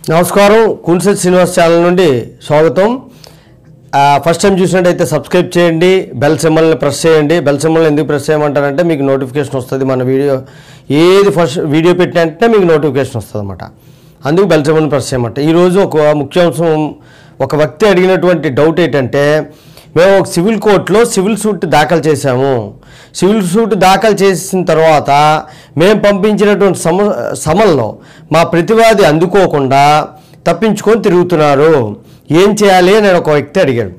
నమస్కారం కున్సెట్ శ్రీనివాస్ ఛానల్ నుండి స్వాగతం ఆ, ఫస్ట్ టైం చూసినట్టయితే సబ్స్క్రైబ్ చేయండి బెల్ సింబల్ని ప్రెస్ చేయండి బెల్ సింబల్ని ఎందుకు ప్రెస్ చేయమంటారంటే మీకు నోటిఫికేషన్ వస్తుంది మన వీడియో ఏది ఫస్ట్ వీడియో పెట్టిన వెంటనే మీకు నోటిఫికేషన్ వస్తుంది అనమాట అందుకు బెల్ సింబల్ని ప్రెస్ చేయమంట ఈరోజు ఒక ముఖ్యాంశం ఒక వ్యక్తి అడిగినటువంటి డౌట్ ఏంటంటే మేము ఒక సివిల్ కోర్టులో సివిల్ సూట్ దాఖలు చేశాము సివిల్ సూట్ దాఖలు చేసిన తర్వాత మేము పంపించినటువంటి సమ సమల్లో మా ప్రతివాది అందుకోకుండా తప్పించుకొని తిరుగుతున్నారు ఏం చేయాలి అని ఒక వ్యక్తి అడిగాడు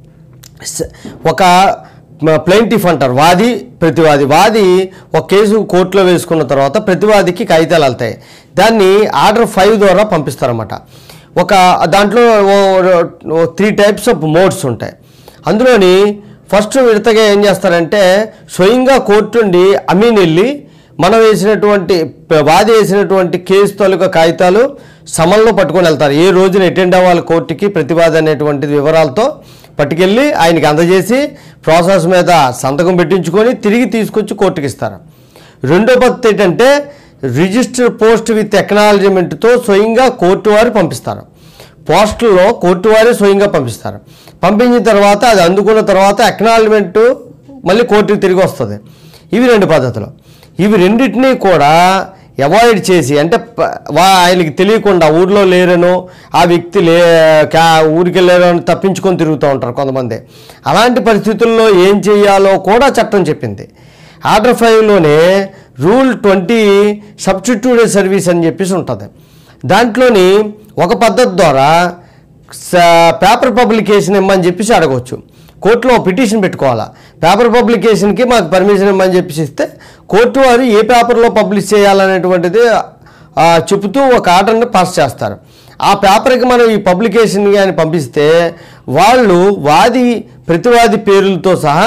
స- ఒక ప్లెయింటిఫ్ అంటారు వాది ప్రతివాది వాది ఒక కేసు కోర్టులో వేసుకున్న తర్వాత ప్రతివాదికి కాగితాలు వెళ్తాయి దాన్ని ఆర్డర్ ఫైవ్ ద్వారా పంపిస్తారన్నమాట ఒక దాంట్లో త్రీ టైప్స్ ఆఫ్ మోడ్స్ ఉంటాయి అందులోని ఫస్ట్ విడతగా ఏం చేస్తారంటే స్వయంగా కోర్టు నుండి అమీన్ వెళ్ళి మనం వేసినటువంటి వాది వేసినటువంటి కేసు తాలూకా కాగితాలు సమల్లో పట్టుకొని వెళ్తారు ఏ రోజున అటెండ్ అవ్వాలి కోర్టుకి ప్రతివాది అనేటువంటి వివరాలతో పట్టుకెళ్ళి ఆయనకి అందజేసి ప్రాసెస్ మీద సంతకం పెట్టించుకొని తిరిగి తీసుకొచ్చి కోర్టుకి ఇస్తారు రెండో పద్ధతి ఏంటంటే రిజిస్టర్ పోస్ట్ విత్ ఎక్నాలజీమెంట్తో స్వయంగా కోర్టు వారు పంపిస్తారు పోస్టుల్లో కోర్టు వారే స్వయంగా పంపిస్తారు పంపించిన తర్వాత అది అందుకున్న తర్వాత ఎక్నాలజ్మెంట్ మళ్ళీ కోర్టుకి తిరిగి వస్తుంది ఇవి రెండు పద్ధతులు ఇవి రెండింటినీ కూడా అవాయిడ్ చేసి అంటే ప- వా ఆయనకి తెలియకుండా ఊర్లో లేరనో ఆ వ్యక్తి లే కా ఊరికి వెళ్ళారని తప్పించుకొని తిరుగుతూ ఉంటారు కొంతమంది అలాంటి పరిస్థితుల్లో ఏం చేయాలో కూడా చట్టం చెప్పింది ఆర్డర్ ఫైవ్లోనే రూల్ ట్వంటీ సబ్స్టిట్యూటెడ్ సర్వీస్ అని చెప్పేసి ఉంటుంది దాంట్లోని ఒక పద్ధతి ద్వారా స- పేపర్ పబ్లికేషన్ ఇమ్మని చెప్పేసి అడగవచ్చు కోర్టులో పిటిషన్ పెట్టుకోవాలా పేపర్ పబ్లికేషన్కి మాకు పర్మిషన్ ఇమ్మని చెప్పేసి ఇస్తే కోర్టు వారు ఏ పేపర్లో పబ్లిష్ చేయాలనేటువంటిది ఆ, చెబుతూ ఒక ఆర్డర్ని పాస్ చేస్తారు ఆ పేపర్కి మనం ఈ పబ్లికేషన్ కానీ పంపిస్తే వాళ్ళు వాది ప్రతివాది పేర్లతో సహా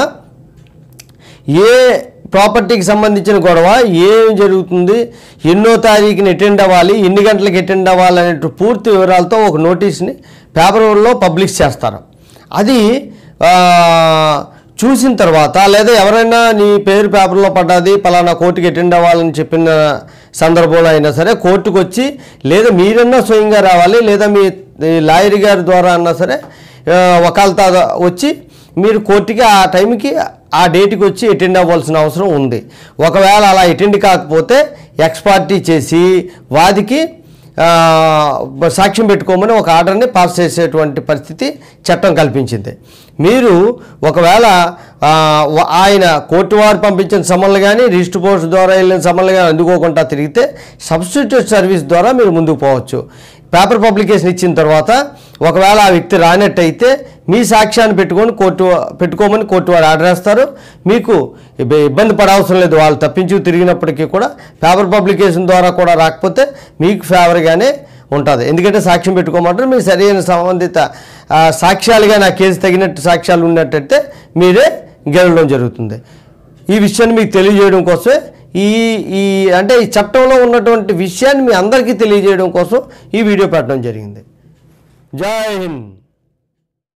ఏ ప్రాపర్టీకి సంబంధించిన గొడవ ఏం జరుగుతుంది ఎన్నో తారీఖుని అటెండ్ అవ్వాలి ఎన్ని గంటలకు అటెండ్ అవ్వాలి అనే పూర్తి వివరాలతో ఒక నోటీస్ని పేపర్లో పబ్లిష్ చేస్తారు అది ఆ, చూసిన తర్వాత లేదా ఎవరైనా నీ పేరు పేపర్లో పడ్డది పలానా కోర్టుకి అటెండ్ అవ్వాలని చెప్పిన సందర్భంలో అయినా సరే కోర్టుకు వచ్చి లేదా మీరన్నా స్వయంగా రావాలి లేదా మీ ఈ లాయర్ గారి ద్వారా అన్నా సరే ఆ, వకాల్తా వచ్చి మీరు కోర్టుకి ఆ టైంకి ఆ డేట్కి వచ్చి అటెండ్ అవ్వాల్సిన అవసరం ఉంది ఒకవేళ అలా అటెండ్ కాకపోతే ఎక్స్పార్టీ చేసి వాదికి ఆ, సాక్ష్యం పెట్టుకోమని ఒక ఆర్డర్ని పాస్ చేసేటువంటి పరిస్థితి చట్టం కల్పించింది మీరు ఒకవేళ ఆ, వ- ఆయన కోర్టు వారు పంపించిన సమన్లు కానీ రిజిస్టర్ పోస్ట్ ద్వారా వెళ్ళిన సమన్లు కానీ అందుకోకుండా తిరిగితే సబ్స్టిట్యూట్ సర్వీస్ ద్వారా మీరు ముందుకు పోవచ్చు పేపర్ పబ్లికేషన్ ఇచ్చిన తర్వాత ఒకవేళ ఆ వ్యక్తి రానట్టయితే మీ సాక్ష్యాన్ని పెట్టుకొని కోర్టు పెట్టుకోమని కోర్టు వారు ఆర్డర్ వేస్తారు మీకు ఇబ్బ- ఇబ్బంది పడవసరం లేదు వాళ్ళు తప్పించు తిరిగినప్పటికీ కూడా పేపర్ పబ్లికేషన్ ద్వారా కూడా రాకపోతే మీకు ఫేవర్గానే ఉంటుంది ఎందుకంటే సాక్ష్యం పెట్టుకోమంటారు మీరు సరైన సంబంధిత ఆ, సాక్ష్యాలుగా నా కేసు తగినట్టు సాక్ష్యాలు ఉన్నట్టయితే మీరే గెలవడం జరుగుతుంది ఈ విషయాన్ని మీకు తెలియజేయడం కోసమే ఈ ఈ అంటే ఈ చట్టంలో ఉన్నటువంటి విషయాన్ని మీ అందరికీ తెలియజేయడం కోసం ఈ వీడియో పెట్టడం జరిగింది జై హింద్